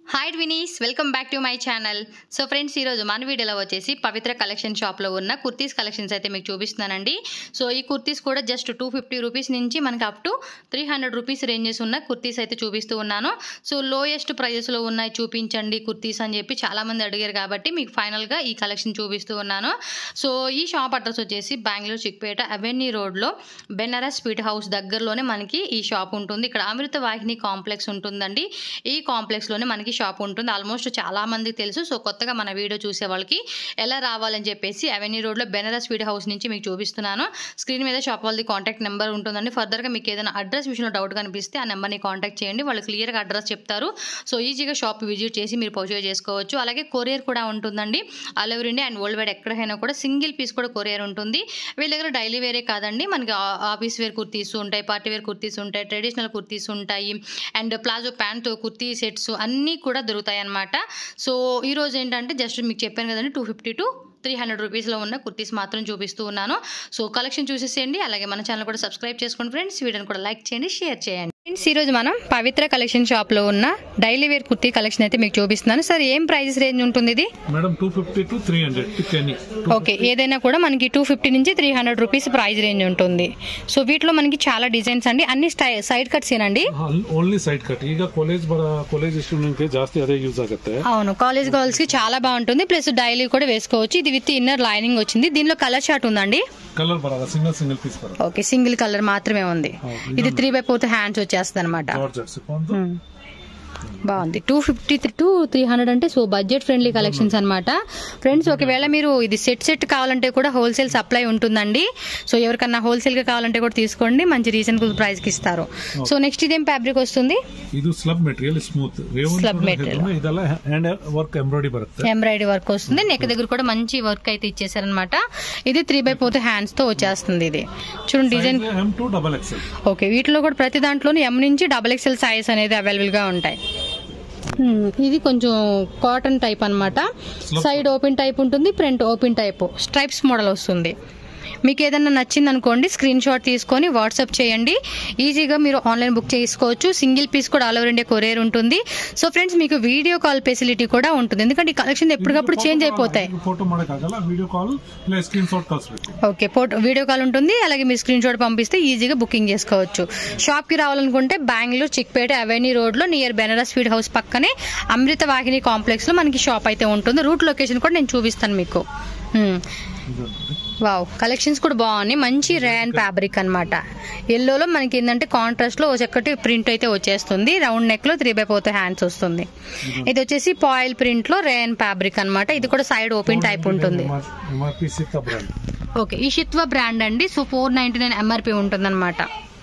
Hi వినీస్ welcome back to my channel so friends ఈరోజు మన వీడియోలో వచ్చేసి పవిత్ర కలెక్షన్ షాప్లో ఉన్న కుర్తీస్ కలెక్షన్స్ అయితే మీకు చూపిస్తున్నానండి సో ఈ కుర్తీస్ కూడా జస్ట్ టూ ఫిఫ్టీ రూపీస్ నుంచి మనకి up to three hundred rupees ranges ఉన్న కుర్తీస్ అయితే చూపిస్తూ ఉన్నాను సో లోయెస్ట్ ప్రైజెస్లో ఉన్నాయి చూపించండి కుర్తీస్ అని చెప్పి చాలామంది అడిగారు కాబట్టి మీకు ఫైనల్గా ఈ కలెక్షన్ చూపిస్తూ ఉన్నాను సో ఈ షాప్ అడ్రస్ వచ్చేసి బెంగళూరు చిక్పేట అవెన్యూ రోడ్లో బెనారస్ స్వీట్ హౌస్ దగ్గరలోనే మనకి ఈ షాప్ ఉంటుంది ఇక్కడ అమృత వాహిని కాంప్లెక్స్ ఉంటుందండి ఈ కాంప్లెక్స్లోనే మనకి షాప్ ఉంటుంది ఆల్మోస్ట్ చాలా మందికి తెలుసు సో కొత్తగా మన వీడియో చూసే వాళ్ళకి ఎలా రావాలని చెప్పేసి అవెన్యూ రోడ్లో బెనారస్ స్వీట్ హౌస్ నుంచి మీకు చూపిస్తున్నాను స్క్రీన్ మీద షాప్ వాళ్ళది కాంటాక్ట్ నెంబర్ ఉంటుందండి ఫర్దర్గా మీకు ఏదైనా అడ్రస్ విషయంలో డౌట్ కనిపిస్తే ఆ నెంబర్ని కాంటాక్ట్ చేయండి వాళ్ళు క్లియర్గా అడ్రస్ చెప్తారు సో ఈజీగా షాప్ విజిట్ చేసి మీరు పర్చేజ్ చేసుకోవచ్చు అలాగే కొరియర్ కూడా ఉంటుందండి all over India and worldwide ఎక్కడైనా కూడా సింగిల్ పీస్ కూడా కొరియర్ ఉంటుంది వీళ్ళ దగ్గర డైలీ వేరే కాదండి మనకి ఆ- ఆఫీస్ వేర్ కుర్తీస్ ఉంటాయి పార్టీ వేర్ కుర్తీస్ ఉంటాయి ట్రెడిషనల్ కుర్తీస్ ఉంటాయి and palazzo pant kurti sets అన్నీ కూడా దొరుకుతాయి అన్నమాట సో ఈ రోజు ఏంటంటే జస్ట్ మీకు చెప్పాను కదండి two fifty to three hundred రూపీస్లో ఉన్న కుర్తీస్ మాత్రం చూపిస్తూ ఉన్నాను సో కలెక్షన్ చూసేసేయండి అలాగే మన ఛానల్ కూడా సబ్స్క్రైబ్ చేసుకోండి ఫ్రెండ్స్ వీడియోని కూడా లైక్ చేయండి షేర్ చేయండి ఫ్రెండ్స్ ఈరోజు మనం పవిత్ర కలెక్షన్ షాప్లో ఉన్న డైలీ వేర్ కుర్తీ కలెక్షన్ అయితే మీకు చూపిస్తున్నాను సార్ ఏం ప్రైస్ రేంజ్ ఉంటుంది ఇది madam two fifty to three hundred pick any okay ఏదైనా కూడా మనకి టూ ఫిఫ్టీ నుంచి three hundred rupees price range ఉంటుంది సో వీటిలో మనకి చాలా డిజైన్స్ అండి అన్ని స్టై సైడ్ కట్స్ ఏనండి ఓన్లీ ಸೈಡ್ ಕಟ್ ಈಗ ಕಾಲೇಜ್ ಬರ ಕಾಲೇಜ್ ಸ್ಟೂಡೆಂಟ್ಗೆ ಜಾಸ್ತಿ ಅದೇ ಯೂಸ್ ಆಗುತ್ತೆ అవును కాలేజ్ గర్ల్స్ కి చాలా బాగుంటుంది ప్లస్ డైలీ కూడా వేసుకోవచ్చు ఇది విత్ ఇన్నర్ లైనింగ్ వచ్చింది దీనిలో కలర్ షార్ట్ ఉందండి ಕಲರ್ ಬರಲ್ಲ ಸಿಂಗಲ್ ಸಿಂಗಲ್ ಪೀಸ್ ಬರಲ್ಲ ఓకే సింగిల్ కలర్ మాత్రమే ఉంది ಹೌದು, ఇది త్రీ బై ఫోర్త్ హ్యాండ్స్ వచ్చేస్తుంది అనమాట ಜಾರ್ಜೆಟ್ಸ್ ಒಂದು బాగుంది two fifty to three hundred అంటే సో బడ్జెట్ ఫ్రెండ్లీ కలెక్షన్స్ అన్నమాట ఫ్రెండ్స్ ఒకవేళ మీరు ఇది సెట్ సెట్ కావాలంటే కూడా హోల్సేల్ సప్లై ఉంటుందండి సో ఎవరికన్నా హోల్సేల్ గా కావాలంటే కూడా తీసుకోండి మంచి రీజనబుల్ ప్రైస్ కి ఇస్తారు సో నెక్స్ట్ ఇదేం ఫ్యాబ్రిక్ వస్తుంది ಇದು slub material smooth Slub material. ಇದೆಲ್ಲ ಹ್ಯಾಂಡ್ ವರ್ಕ್ ಎಂಬ್ರಾಯ್ಡಿ ಬರುತ್ತೆ ఎంబ్రాయిడరీ వర్క్ వస్తుంది నెక్ దగ్గర కూడా మంచి వర్క్ అయితే ఇచ్చేసారనమాట ఇది త్రీ బై ఫోర్త్ హ్యాండ్స్ తో వచ్చేస్తుంది ఇది చూడండి design M two double XL okay వీటిలో కూడా ప్రతి దాంట్లోనే ఎం నుంచి డబల్ ఎక్స్ఎల్ సైజ్ అనేది అవైలబుల్ గా ఉంటాయి హ్మ్, ఇది కొంచెం కాటన్ టైప్ అన్నమాట సైడ్ ఓపెన్ టైప్ ఉంటుంది front open type stripes model వస్తుంది మీకు ఏదైనా నచ్చింది అనుకోండి స్క్రీన్ షాట్ తీసుకొని వాట్సాప్ చేయండి ఈజీగా మీరు ఆన్లైన్ బుక్ చేసుకోవచ్చు సింగిల్ పీస్ కూడా ఆల్ ఓవర్ ఇండియా కొరియర్ ఉంటుంది సో ఫ్రెండ్స్ మీకు వీడియో కాల్ ఫెసిలిటీ కూడా ఉంటుంది ఎందుకంటే ఈ కలెక్షన్ ఎప్పటికప్పుడు చేంజ్ అయిపోతాయి ಫೋಟೋ ಮಾಡೋಕ್ಕಾಗಲ್ಲ ವಿಡಿಯೋ ಕಾಲ್ ಇಲ್ಲ స్క్రీన్ షాట్ కಳಿಸ್ಬೇಕು ఓకే ఫోటో వీడియో కాల్ ఉంటుంది అలాగే మీరు స్క్రీన్ షాట్ పంపిస్తే ఈజీగా బుకింగ్ చేసుకోవచ్చు షాప్కి రావాలనుకుంటే బెంగళూరు చిక్పేట అవెన్యూ రోడ్లో నియర్ బెనారస్ స్వీట్ హౌస్ పక్కనే అమృత వాహిని కాంప్లెక్స్లో మనకి షాప్ అయితే ఉంటుంది రూట్ లొకేషన్ కూడా నేను చూపిస్తాను మీకు హ్మ్. వావ్ కలెక్షన్స్ కూడా బాగున్నాయి మంచి రేన్ ఫ్యాబ్రిక్ అన్నమాట ఎల్లోలో మనకి ఏంటంటే కాంట్రాస్ట్ లో ఒక చక్కటి ప్రింట్ అయితే వచ్చేస్తుంది రౌండ్ నెక్ లో త్రీ బై ఫోర్త్ హ్యాండ్స్ వస్తుంది ఇది వచ్చేసి పాయిల్ ప్రింట్ లో రేన్ ఫ్యాబ్రిక్ అన్నమాట ఇది కూడా సైడ్ ఓపెన్ టైప్ ఉంటుంది ఎంఆర్పి సిత్త బ్రాండ్ ఓకే ఈ షిత్వ బ్రాండ్ అండి so four ninety nine MRP ఉంటుందన్నమాట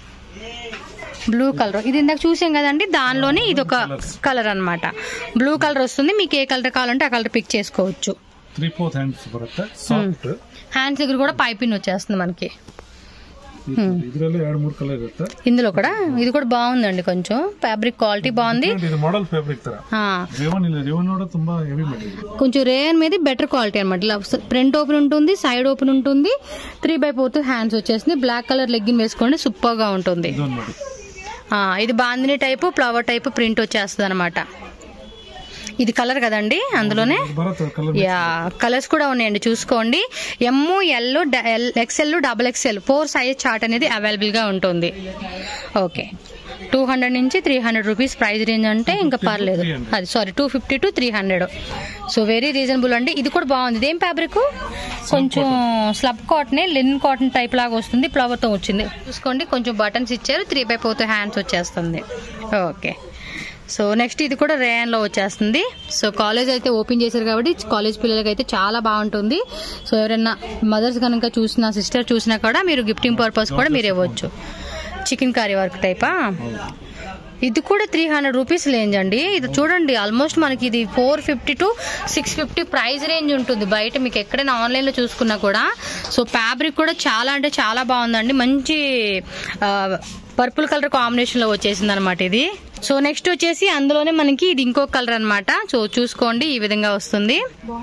బ్లూ కలర్ ఇది ఇందాక చూసాం కదండి దానిలోనే ఇది ఒక కలర్ అన్నమాట బ్లూ కలర్ వస్తుంది మీకు ఏ కలర్ కావాలంటే ఆ కలర్ పిక్ చేసుకోవచ్చు త్రీ ఫోర్త్ హ్యాండ్స్ బರುತ್ತೆ ಸಾಫ್ಟ್ హ్యాండ్స్ దగ్గర కూడా పైపింగ్ వచ్చేస్తుంది మనకి ಇದರಲ್ಲಿ ಎರಡು ಮೂರು ಕಲರ್ ಇರುತ್ತೆ ఇందులో కూడా ఇది కూడా బాగుందండి కొంచెం ఫ్యాబ్రిక్ క్వాలిటీ బాగుంది ಇದು ಮಾಡೆಲ್ ಫ್ಯಾಬ್ರಿಕ್ ತರ ఆ, ರೇವನ್ ಇಲ್ಲ ರೇವನ್ ನೋಡ ತುಂಬಾ ಹೆವಿ ಮೆಟೀರಿಯಲ್ కొంచెం రేయన్ మీద బెటర్ క్వాలిటీ అనమాట ఫ్రంట్ ఓపెన్ ఉంటుంది సైడ్ ఓపెన్ ఉంటుంది త్రీ బై ఫోర్త్ హ్యాండ్స్ వచ్చేస్తుంది బ్లాక్ కలర్ లెగ్గిన్ వేసుకోండి సూపర్ గా ఉంటుంది ಇದೊಂದು ನೋಡಿ ఆ, ఇది bandhani type flower type print వచ్చేస్తుంది అనమాట ఇది కలర్ కదండి అందులోనే ಬರುತ್ತೆ ಕಲರ್ యా కలర్స్ కూడా ఉన్నాయండి చూసుకోండి M L XL double XL four size chart అనేది అవైలబుల్ గా ఉంటుంది ఓకే టూ హండ్రెడ్ నుంచి three hundred rupees price range అంటే ఇంకా పర్లేదు అది sorry two fifty to three hundred so very reasonable అండి ఇది కూడా బాగుంది ఇదేం ఫ్యాబ్రిక్ కొంచెం slub cotton linen cotton type లాగా వస్తుంది ఫ్లవర్ తో వచ్చింది చూసుకోండి కొంచెం బటన్స్ ఇచ్చారు త్రీ బై ఫోర్త్ హ్యాండ్స్ వచ్చేస్తుంది ఓకే సో నెక్స్ట్ ఇది కూడా రేయన్ లో వచ్చేస్తుంది సో కాలేజ్ అయితే ఓపెన్ చేశారు కాబట్టి కాలేజ్ పిల్లలకి అయితే చాలా బాగుంటుంది సో ఎవరైనా మదర్స్ కనుక చూసినా సిస్టర్ చూసినా కూడా మీరు గిఫ్టింగ్ పర్పస్ కూడా మీరు ఇవ్వచ్చు చికెన్ కర్రీ వర్క్ టైపా ఇది కూడా త్రీ హండ్రెడ్ రూపీస్ రేంజ్ అండి ఇది చూడండి ఆల్మోస్ట్ మనకి ఇది four fifty to six fifty price range ఉంటుంది బయట మీకు ఎక్కడైనా ఆన్లైన్లో చూసుకున్నా కూడా సో ఫ్యాబ్రిక్ కూడా చాలా అంటే చాలా బాగుందండి మంచి పర్పుల్ కలర్ కాంబినేషన్ లో వచ్చేసింది అనమాట ఇది సో నెక్స్ట్ వచ్చేసి అందులోనే మనకి ఇది ఇంకో కలర్ అన్నమాట సో చూసుకోండి ఈ విధంగా వస్తుంది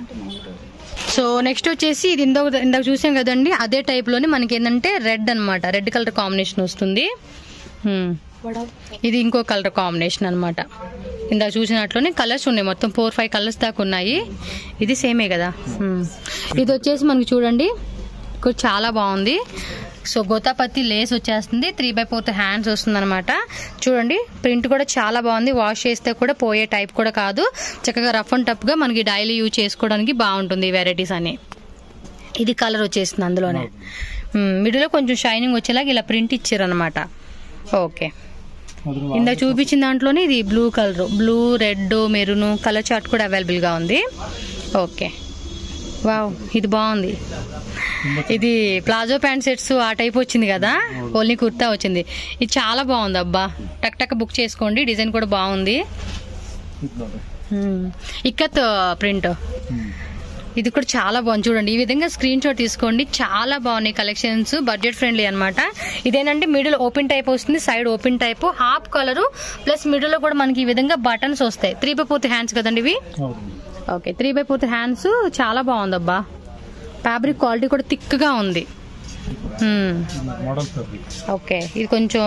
సో నెక్స్ట్ వచ్చేసి ఇది ఇందాక ఇందాక చూసాం కదండి అదే టైప్ లోనే మనకి ఏంటంటే రెడ్ అన్నమాట రెడ్ కలర్ కాంబినేషన్ వస్తుంది హ్మ్. ఇది ఇంకో కలర్ కాంబినేషన్ అన్నమాట ఇందాక చూసినట్లునే కలర్స్ ఉన్నాయి మొత్తం ఫోర్ ఫైవ్ కలర్స్ దాకా ఉన్నాయి ఇది సేమే కదా మ్మ్. ఇది వచ్చేసి మనకి చూడండి ఇక్కడ చాలా బాగుంది సో గోతాపత్తి లేస్ వచ్చేస్తుంది త్రీ బై ఫోర్త్ హ్యాండ్స్ వస్తుంది అనమాట చూడండి ప్రింట్ కూడా చాలా బాగుంది వాష్ చేస్తే కూడా పోయే టైప్ కూడా కాదు చక్కగా రఫ్ అండ్ టఫ్గా మనకి డైలీ యూజ్ చేసుకోవడానికి బాగుంటుంది ఈ వెరైటీస్ అని ఇది కలర్ వచ్చేస్తుంది అందులోనే మిడిలో కొంచెం షైనింగ్ వచ్చేలాగా ఇలా ప్రింట్ ఇచ్చారనమాట ఓకే ಅದ್ರ ఇందాక చూపించిన దాంట్లోనే ఇది blue colour blue red maroon colour chart కూడా అవైలబుల్గా ఉంది ఓకే వావ్ ఇది బాగుంది ఇది ప్లాజో ప్యాంట్ సెట్స్ ఆ టైప్ వచ్చింది కదా ఓన్లీ కుర్తా వచ్చింది ఇది చాలా బాగుంది అబ్బా టక్ టక్ బుక్ చేసుకోండి డిజైన్ కూడా బాగుంది ಇದ್ ನೋಡಿ మ్మ్. ఇక్కత్ ప్రింట్ ಹ್ಮ್ ఇది కూడా చాలా బాగుంది చూడండి ఈ విధంగా స్క్రీన్ షాట్ తీసుకోండి చాలా బాగున్నాయి కలెక్షన్స్ బడ్జెట్ ఫ్రెండ్లీ అనమాట ఇదేనంటే మిడిల్ ఓపెన్ టైప్ వస్తుంది side open type half colour plus middle లో కూడా మనకి ఈ విధంగా బటన్స్ వస్తాయి త్రీ బై ఫోర్త్ హ్యాండ్స్ కదండి ఇవి ಹೌದು okay three by fourth hands చాలా బాగుంది అబ్బా ఫ్యాబ్రిక్ క్వాలిటీ కూడా థిక్ గా ఉంది మ్మ్. ಮಾಡಲ್ ಫ್ಯಾಬ್ರಿಕ್ ఓకే ఇది కొంచెం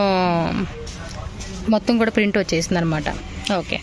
మొత్తం కూడా ప్రింట్ వచ్చేసింది అనమాట ఓకే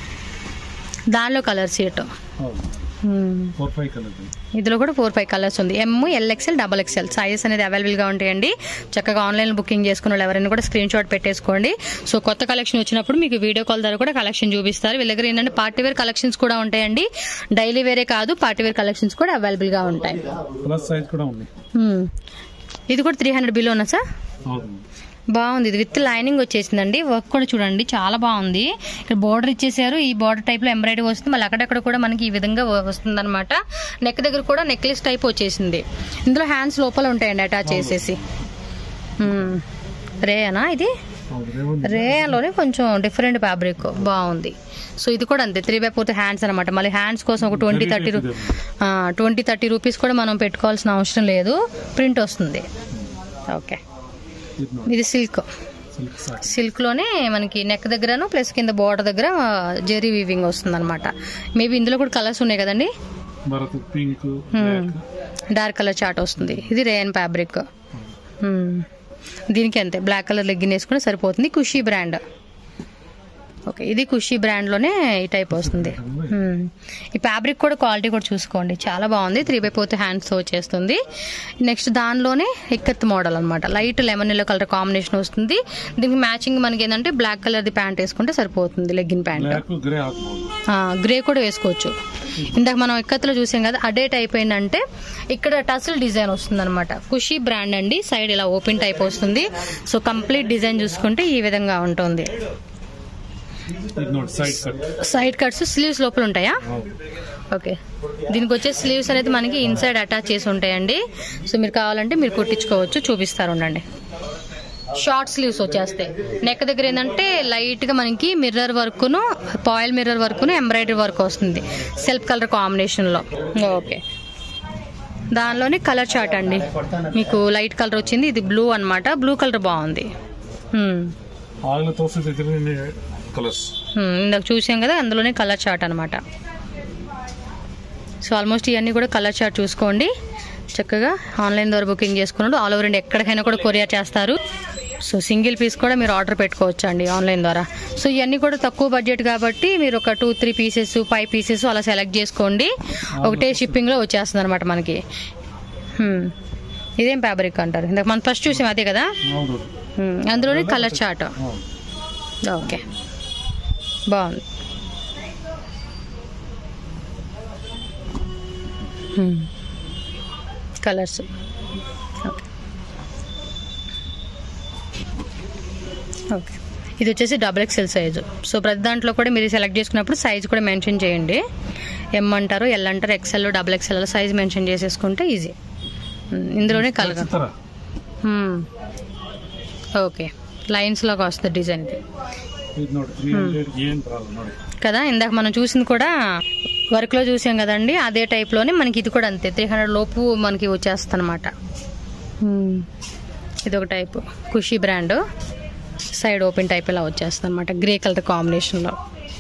దానిలో కలర్ సీట్ ಹೌದು ಫೋರ್ ಫೈವ್ ಕಲರ್ ఇందులో కూడా ఫోర్ ఫైవ్ కలర్స్ ఉంది M L XL double XL sizes అనేది అవైలబుల్గా ఉంటాయండి చక్కగా ఆన్లైన్ బుకింగ్ చేసుకున్న వాళ్ళు ఎవరైనా కూడా స్క్రీన్ షాట్ పెట్టేసుకోండి సో కొత్త కలెక్షన్ వచ్చినప్పుడు మీకు వీడియో కాల్ ద్వారా కూడా కలెక్షన్ చూపిస్తారు వీళ్ళ దగ్గర ఏంటంటే పార్టీ వేర్ కలెక్షన్స్ కూడా ఉంటాయండి డైలీ వేరే కాదు పార్టీ వేర్ కలెక్షన్స్ కూడా అవైలబుల్గా ఉంటాయి ప్లస్ సైజ్ కూడా ఉంది Hmm. ఇది కూడా త్రీ హండ్రెడ్ బిలోనా సార్ ಹೌದು బాగుంది ఇది విత్ లైనింగ్ వచ్చేసిందండి వర్క్ కూడా చూడండి చాలా బాగుంది ఇక్కడ బోర్డర్ ఇచ్చేసారు ఈ బోర్డర్ టైప్ లో ఎంబ్రాయిడరీ వస్తుంది మళ్ళీ అక్కడక్కడ కూడా మనకి ఈ విధంగా వస్తుంది అనమాట నెక్ దగ్గర కూడా నెక్లెస్ టైప్ వచ్చేసింది ఇందులో హ్యాండ్స్ లోపల ఉంటాయండి అటాచ్ చేసేసి మ్మ్. రేయనా ఇది ಹೌದು ರೇವನ್ రేయాలోనే కొంచెం డిఫరెంట్ ఫ్యాబ్రిక్ బాగుంది సో ఇది కూడా అంతే త్రీ బై ఫోర్త్ హ్యాండ్స్ అనమాట మళ్ళీ హ్యాండ్స్ కోసం ఒక twenty thirty twenty thirty rupees కూడా మనం పెట్టుకోవాల్సిన అవసరం లేదు ప్రింట్ వస్తుంది ఓకే ಇದು ನೋಡಿ ఇది సిల్క్ ಸಿಲ್ಕ್ ಸಾರಿ సిల్క్ లోనే మనకి నెక్ దగ్గరను ప్లస్ కింద బోర్డర్ దగ్గర జెరీ వీవింగ్ వస్తుంది అనమాట మేబీ ఇందులో కూడా కలర్స్ ఉన్నాయి కదండి ಬರುತ್ತೆ ಪಿಂಕ್ డార్క్ కలర్ చాట్ వస్తుంది ఇది రేయన్ ఫ్యాబ్రిక్ దీనికి అంతే బ్లాక్ కలర్ లెగ్గిన్ వేసుకుని సరిపోతుంది ఖుషీ బ్రాండ్ ఓకే ఇది ఖుషీ బ్రాండ్లోనే ఈ టైప్ వస్తుంది Hmm. ఈ ఫ్యాబ్రిక్ కూడా క్వాలిటీ కూడా చూసుకోండి చాలా బాగుంది త్రీ బై ఫోర్త్ హ్యాండ్స్తో వచ్చేస్తుంది నెక్స్ట్ దానిలోనే ఇక్కత్ మోడల్ అనమాట light lemon yellow colour combination వస్తుంది దీనికి మ్యాచింగ్ మనకి ఏంటంటే బ్లాక్ కలర్ది ప్యాంట్ వేసుకుంటే సరిపోతుంది లెగ్గిన్ ప్యాంట్ ಬ್ಲ್ಯಾಕ್ ಗ್ರೇ ಹಾಕ್ಬೋದು గ్రే కూడా వేసుకోవచ్చు ఇందాక మనం ఇక్కత్తులో చూసాం కదా అదే టైప్ ఏంటంటే ఇక్కడ టసిల్ డిజైన్ వస్తుంది అనమాట ఖుషీ బ్రాండ్ అండి సైడ్ ఇలా ఓపెన్ టైప్ వస్తుంది సో కంప్లీట్ డిజైన్ చూసుకుంటే ఈ విధంగా ఉంటుంది ಇದು ನೋಡಿ side cut side cuts sleeves లోపల ఉంటాయా ಹೌದು ఓకే దీనికి వచ్చే స్లీవ్స్ అనేది మనకి ఇన్సైడ్ అటాచ్ చేసి ఉంటాయండి సో మీరు కావాలంటే మీరు కుట్టించుకోవచ్చు చూపిస్తారు ఉండండి షార్ట్ స్లీవ్స్ వచ్చేస్తాయి నెక్ దగ్గర ఏంటంటే లైట్ గా మనకి మిర్రర్ వర్క్ను పాయిల్ మిర్రర్ వర్క్ను ఎంబ్రాయిడరీ వర్క్ వస్తుంది సెల్ఫ్ కలర్ కాంబినేషన్ లో ఓకే దానిలోనే కలర్ చార్ట్ అండి మీకు లైట్ కలర్ వచ్చింది ఇది బ్లూ అన్నమాట బ్లూ కలర్ బాగుంది హ్మ్. ಆಗಲೇ ತೋರಿಸಿದ್ರೆ ಕಲರ್ಸ್ హ్మ్, ఇందాక చూసాం కదా అందులోనే కలర్ చార్ట్ అనమాట సో ఆల్మోస్ట్ ఇవన్నీ కూడా కలర్ చార్ట్ చూసుకోండి చక్కగా ఆన్లైన్ ద్వారా బుకింగ్ చేసుకున్నాడు ఆల్ ఓవర్ ఇండియా ఎక్కడికైనా కూడా కొరియర్ చేస్తారు సో సింగిల్ పీస్ కూడా మీరు ఆర్డర్ పెట్టుకోవచ్చు అండి ఆన్లైన్ ద్వారా సో ఇవన్నీ కూడా తక్కువ బడ్జెట్ కాబట్టి మీరు ఒక two three pieces five pieces అలా సెలెక్ట్ చేసుకోండి ఒకటే షిప్పింగ్లో వచ్చేస్తుంది అనమాట మనకి హ్మ్. ఇదేం ఫ్యాబ్రిక్ అంటారు ఇందాక మనం ఫస్ట్ చూసాం అదే కదా ಹೌದು హ్మ్. అందులోనే కలర్ చార్ట్ ಹೌದು ఓకే బాగుంది కలర్స్ ఓకే ఓకే ఇది వచ్చేసి డబుల్ ఎక్స్ఎల్ సైజు సో ప్రతి దాంట్లో కూడా మీరు సెలెక్ట్ చేసుకున్నప్పుడు సైజ్ కూడా మెన్షన్ చేయండి ఎం అంటారు ఎల్ అంటారు XL double XL size mention చేసేసుకుంటే ఈజీ ఇందులోనే కలర్ ಈ ತರ ఓకే లైన్స్ లాగా వస్తుంది డిజైన్ ఇది ಇದು ನೋಡಿ ತ್ರೀ ಹಂಡ್ರೆಡ್ ಏನ್ ಪ್ರಾಬ್ಲಮ್ ನೋಡಿ కదా ఇందాక మనం చూసింది కూడా వర్క్ లో చూసాం కదండి అదే టైప్ లోనే మనకి ఇది కూడా అంతే త్రీ హండ్రెడ్ లోపు మనకి వచ్చేస్తుంది అనమాట ఇది ఒక type Khushi brand side open type ఇలా వచ్చేస్తుంది అనమాట గ్రే కలర్ కాంబినేషన్ లో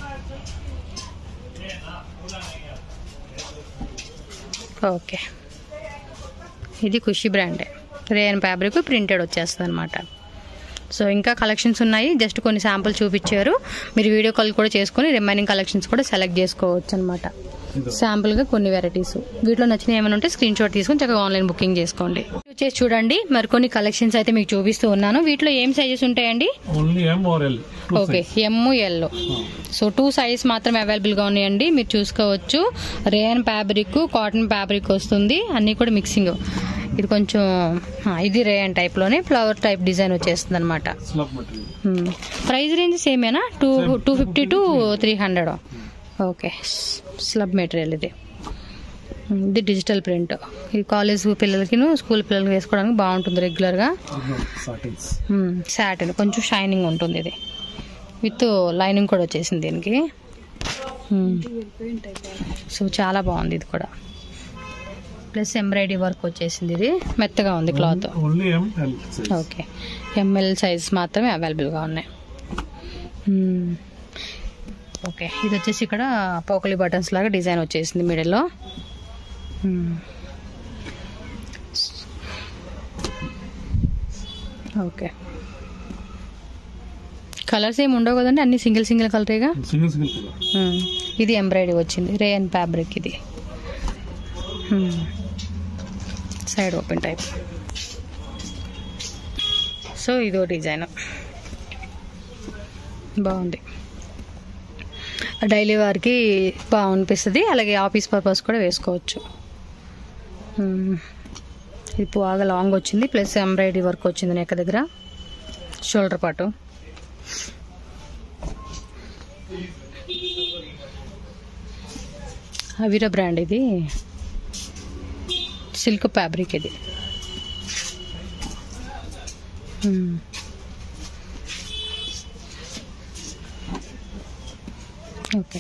ఓకే ఇది ఖుషి బ్రాండే రేయన్ ఫ్యాబ్రిక్ ప్రింటెడ్ వచ్చేస్తుంది అనమాట సో ఇంకా కలెక్షన్స్ ఉన్నాయి జస్ట్ కొన్ని శాంపుల్ చూపించారు మీరు వీడియో కాల్ కూడా చేసుకొని రిమైనింగ్ కలెక్షన్స్ కూడా సెలెక్ట్ చేసుకోవచ్చు అనమాట శాంపుల్గా కొన్ని వెరైటీస్ వీటిలో నచ్చిన ఏమైనా ఉంటే స్క్రీన్ షాట్ తీసుకొని చక్కగా ఆన్లైన్ బుకింగ్ చేసుకోండి వచ్చేసి చూడండి మరికొన్ని కలెక్షన్స్ అయితే మీకు చూపిస్తూ ఉన్నాను వీటిలో ఏం సైజెస్ ఉంటాయండి only M or L okay M ఎల్లో సో టూ సైజ్ మాత్రం అవైలబుల్గా ఉన్నాయండి మీరు చూసుకోవచ్చు రేయన్ ఫ్యాబ్రిక్ కాటన్ ఫ్యాబ్రిక్ వస్తుంది అన్నీ కూడా మిక్సింగ్ ఇది కొంచెం ఆ, ఇది రేయన్ టైప్లోనే ఫ్లవర్ టైప్ డిజైన్ వచ్చేస్తుంది అనమాట స్లబ్ మెటీరియల్ ప్రైస్ రేంజ్ సేమేనా two two fifty to three hundred okay slub material ఇది ఉమ్, ఇది డిజిటల్ ప్రింట్ ఇది కాలేజ్ పిల్లలకి స్కూల్ పిల్లలకి వేసుకోవడానికి బాగుంటుంది రెగ్యులర్గా సాటిన్స్ సాటిన్ కొంచెం షైనింగ్ ఉంటుంది ఇది విత్ లైనింగ్ కూడా వచ్చేసింది దీనికి మ్మ్. సో చాలా బాగుంది ఇది కూడా ప్లస్ ఎంబ్రాయిడరీ వర్క్ వచ్చేసింది ఇది మెత్తగా ఉంది cloth only M L okay M L size మాత్రమే అవైలబుల్గా ఉన్నాయి మ్మ్. ఓకే ఇది వచ్చేసి ఇక్కడ పోకలి బటన్స్ లాగా డిజైన్ వచ్చేసింది మిడిల్లో మ్మ్. ఓకే కలర్స్ ఏమి ఉండవు కదండి అన్ని సింగిల్ సింగిల్ కలరేగా సింగిల్ సింగిల్ కలర్ మ్మ్. ఇది ఎంబ్రాయిడరీ వచ్చింది రేయన్ ఫ్యాబ్రిక్ ఇది మ్మ్. సైడ్ ఓపెన్ టైప్ సో ఇదో డిజైన్ బాగుంది డైలీ వారికి బాగునిపిస్తుంది అలాగే ఆఫీస్ పర్పస్ కూడా వేసుకోవచ్చు మ్మ్. ఇది బాగా లాంగ్ వచ్చింది ప్లస్ ఎంబ్రాయిడరీ వర్క్ వచ్చింది నెక్క దగ్గర షోల్డర్ పాటు అవిరా బ్రాండ్ ఇది సిల్క్ ఫ్యాబ్రిక్ ఇది మ్మ్. ఓకే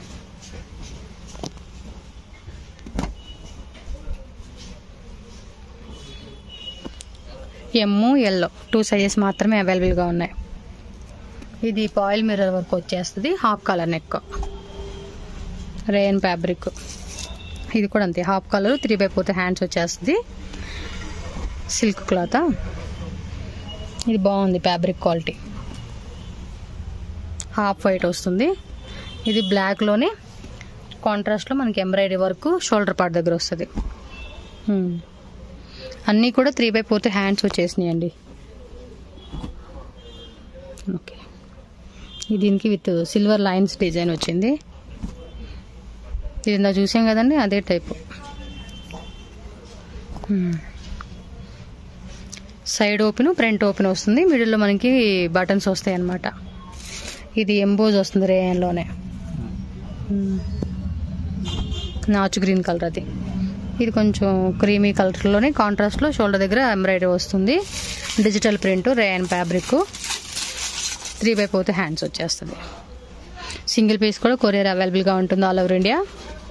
ఎమ్ము ఎల్లో టూ సైజెస్ మాత్రమే అవైలబుల్గా ఉన్నాయి ఇది పాయిల్ మిర్రర్ వర్క్ వచ్చేస్తుంది half colour neck rayon fabric ఇది కూడా అంతే half colour three by fourth hands వచ్చేస్తుంది సిల్క్ క్లాత్ ఇది బాగుంది ఫ్యాబ్రిక్ క్వాలిటీ హాఫ్ వైట్ వస్తుంది ఇది బ్లాక్లోనే కాంట్రాస్ట్లో మనకి ఎంబ్రాయిడరీ వర్క్ షోల్డర్ పార్ట్ దగ్గర వస్తుంది హ్మ్. అన్నీ కూడా త్రీ బై ఫోర్త్ హ్యాండ్స్ వచ్చేసినాయండి ఓకే ఇది దీనికి విత్ సిల్వర్ లైన్స్ డిజైన్ వచ్చింది ఇది ఇందా చూసాం కదండి అదే type side open front open వస్తుంది మిడిల్లో మనకి బటన్స్ వస్తాయి అన్నమాట ఇది ఎంబోజ్ వస్తుంది రేయన్లోనే నాచు గ్రీన్ కలర్ అది ఇది కొంచెం క్రీమీ కలర్లోనే కాంట్రాస్ట్లో షోల్డర్ దగ్గర ఎంబ్రాయిడరీ వస్తుంది digital print rayon fabric three by fourth hands వచ్చేస్తుంది సింగిల్ పీస్ కూడా కొరియర్ అవైలబుల్గా ఉంటుంది all over India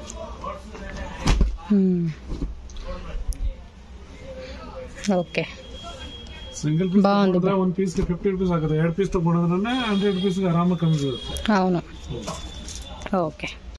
okay single piece ಬಾಗುಂది. ಒಂದು ಪೀಸ್ಗೆ ಫಿಫ್ಟಿ ರುಪೀಸ್ ಆಗುತ್ತೆ ಎರಡು ಪೀಸ್ ತಗೊಂಡ್ರೆ ಹಂಡ್ರೆಡ್ ರುಪೀಸ್ಗೆ ಆರಾಮಾಗಿ ಕಮ್ಮಿ ಬೀಳುತ್ತೆ అవును ఓకే